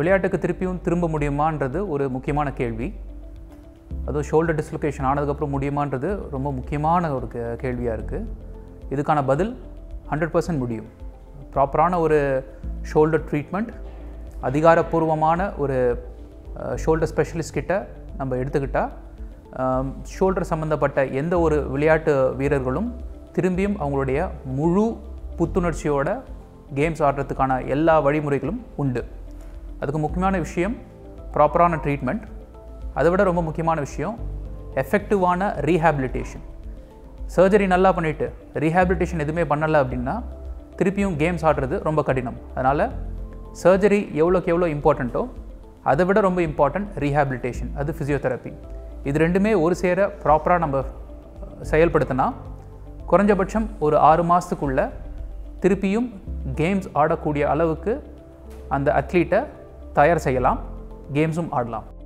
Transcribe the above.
விளையாட்டுக்கு திருப்பியும் திரும்ப முடியுமான்றது ஒரு முக்கியமான கேள்வி அதுவும் ஷோல்டர் டிஸ்லொகேஷன் ஆனதுக்கப்புறம் முடியுமான்றது ரொம்ப முக்கியமான ஒரு கே கேள்வியாக இருக்குது இதுக்கான பதில் ஹண்ட்ரட் பர்சன்ட் முடியும் ப்ராப்பரான ஒரு ஷோல்டர் ட்ரீட்மெண்ட் அதிகாரப்பூர்வமான ஒரு ஷோல்டர் ஸ்பெஷலிஸ்ட் கிட்ட நம்ம எடுத்துக்கிட்டால் ஷோல்டர் சம்மந்தப்பட்ட எந்த ஒரு விளையாட்டு வீரர்களும் திரும்பியும் அவங்களுடைய முழு புத்துணர்ச்சியோட கேம்ஸ் ஆடுறதுக்கான எல்லா வழிமுறைகளும் உண்டு அதுக்கு முக்கியமான விஷயம் ப்ராப்பரான ட்ரீட்மெண்ட் அதை விட ரொம்ப முக்கியமான விஷயம் எஃபெக்டிவான ரீஹாபிலிட்டேஷன் சர்ஜரி நல்லா பண்ணிவிட்டு ரீஹாபிலிட்டேஷன் எதுவுமே பண்ணலை அப்படின்னா திருப்பியும் கேம்ஸ் ஆடுறது ரொம்ப கடினம் அதனால் சர்ஜரி எவ்வளோக்கு எவ்வளோ இம்பார்ட்டண்ட்டோ அதை விட ரொம்ப இம்பார்ட்டன்ட் ரீஹாபிலிட்டேஷன் அது ஃபிசியோதெரப்பி இது ரெண்டுமே ஒரு சேர ப்ராப்பராக நம்ம செயல்படுத்தினா குறைஞ்சபட்சம் ஒரு ஆறு மாதத்துக்குள்ளே திருப்பியும் கேம்ஸ் ஆடக்கூடிய அளவுக்கு அந்த அத்லீட்டை தயார் செய்யலாம் கேம்ஸும் ஆடலாம்